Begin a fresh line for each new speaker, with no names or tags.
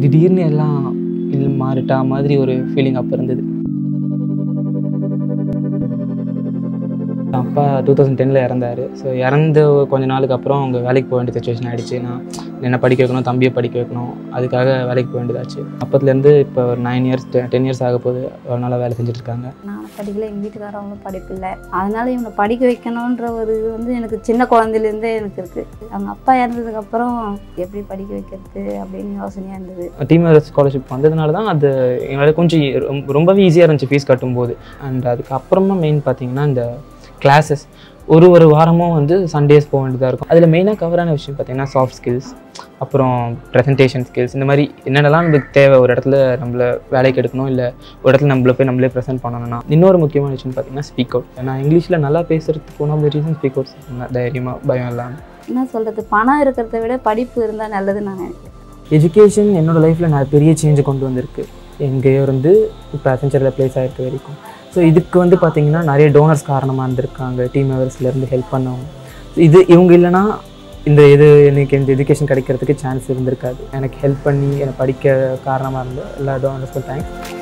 திடீர்னு எல்லாம் இது மாறிட்டா மாதிரி ஒரு ஃபீலிங் அப்போ இருந்தது அப்பா டூ தௌசண்ட் டெனில் இறந்தாரு ஸோ இறந்து கொஞ்ச நாளுக்கு அப்புறம் அவங்க வேலைக்கு போக வேண்டிய சுச்சுவேஷன் ஆகிடுச்சு நான் என்னை படிக்க வைக்கணும் தம்பியை படிக்க வைக்கணும் அதுக்காக வேலைக்கு போக வேண்டியதாச்சு அப்பத்துலேருந்து இப்போ ஒரு நைன் இயர்ஸ் டென் இயர்ஸ் ஆக போகுது ஒரு நாளாக வேலை செஞ்சுட்டு இருக்காங்க
நானும் படிக்கல எங்கள் வீட்டுக்காரவங்களும் படிப்பில்லை அதனால இவனை படிக்க வைக்கணுன்ற ஒரு இது வந்து எனக்கு சின்ன குழந்தையிலேருந்தே எனக்கு இருக்குது அவங்க அப்பா இறந்ததுக்கப்புறம் எப்படி படிக்க வைக்கிறது அப்படின்னு யோசனையாக இருந்தது
டீம் ஸ்காலர்ஷிப் வந்ததுனால தான் அது எங்களால் கொஞ்சம் ரொம்ப- ரொம்பவே ஈஸியாக இருந்துச்சு ஃபீஸ் கட்டும்போது அண்ட் அதுக்கப்புறமா மெயின் பார்த்தீங்கன்னா இந்த கிளாஸஸ் ஒரு ஒரு வாரமும் வந்து சண்டேஸ் போக வேண்டியதாக இருக்கும் அதில் மெயினாக கவரான விஷயம் பார்த்தீங்கன்னா சாஃப்ட் ஸ்கில்ஸ் அப்புறம் ப்ரெசன்டேஷன் ஸ்கில்ஸ் இந்த மாதிரி என்னென்னலாம் நமக்கு தேவை ஒரு இடத்துல நம்மள வேலைக்கு எடுக்கணும் இல்லை ஒரு இடத்துல நம்மள போய் நம்மளே ப்ரெசென்ட் பண்ணணும்னா இன்னொரு முக்கியமான விஷயம் பார்த்தீங்கன்னா ஸ்பீக் அவுட் நான் இங்கிலீஷில் நல்லா பேசுறதுக்கு one of the reason speak outs தைரியமாக பயம் இல்லாமல்
என்ன சொல்கிறது பணம் இருக்கிறத விட படிப்பு இருந்தால் நல்லதுன்னு நான் நினைக்கிறேன்
எஜுகேஷன் என்னோட லைஃப்பில் நான் பெரிய சேஞ்சை கொண்டு வந்திருக்கு எங்கேயோ இருந்து இப்போ அசென்ச்சரில் ப்ளேஸ் ஆகிருக்க வரைக்கும் ஸோ இதுக்கு வந்து பார்த்திங்கன்னா நிறைய டோனர்ஸ் காரணமாக இருந்திருக்காங்க டீம் மெம்பர்ஸ்லேருந்து ஹெல்ப் பண்ணவங்க இது இவங்க இல்லைன்னா இந்த இது எனக்கு இந்த எஜுகேஷன் கிடைக்கிறதுக்கு சான்ஸ் இருந்திருக்காது எனக்கு ஹெல்ப் பண்ணி என்னை படிக்க காரணமாக இருந்த எல்லா டோனர்ஸ்க்கும் தேங்க்ஸ்